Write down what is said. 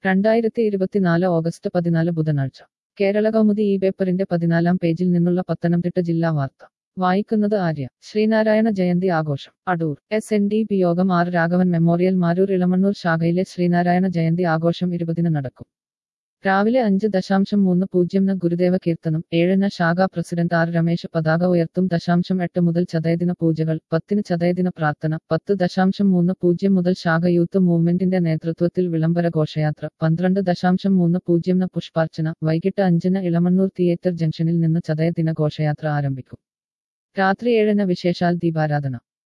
രണ്ടായിരത്തി ഇരുപത്തിനാല് ഓഗസ്റ്റ് പതിനാല് ബുധനാഴ്ച കേരള കൗമുദി ഈ പേപ്പറിന്റെ പതിനാലാം പേജിൽ നിന്നുള്ള പത്തനംതിട്ട ജില്ലാ വാർത്ത വായിക്കുന്നത് ആര്യ ശ്രീനാരായണ ജയന്തി ആഘോഷം Adoor S N D P യോഗം ആർ രാഘവൻ മെമ്മോറിയൽ മാരൂർ ഇളമണ്ണൂർ ശാഖയിലെ ശ്രീനാരായണ ജയന്തി ആഘോഷം ഇരുപതിന് നടക്കും രാവിലെ അഞ്ച് ദശാംശം മൂന്ന് പൂജ്യംന് ഗുരുദേവ കീർത്തനം ഏഴിന് ശാഖാ പ്രസിഡന്റ് ആർ രമേശ് പതാക ഉയർത്തും ദശാംശം എട്ട് മുതൽ ചതയദിന പൂജകൾ പത്തിന് ചതയദിന പ്രാർത്ഥന പത്ത് ദശാംശം മൂന്ന് പൂജ്യം മുതൽ ശാഖ യൂത്ത് മൂവ്മെന്റിന്റെ നേതൃത്വത്തിൽ വിളംബര ഘോഷയാത്ര പന്ത്രണ്ട് ദശാംശം മൂന്ന് പൂജ്യംന് പുഷ്പാർച്ചന വൈകിട്ട് അഞ്ചിന് ഇളമണ്ണൂർ തിയേറ്റർ ജംഗ്ഷനിൽ നിന്ന് ചതയദിന ഘോഷയാത്ര ആരംഭിക്കും രാത്രി ഏഴിന് വിശേഷാൽ ദീപാരാധന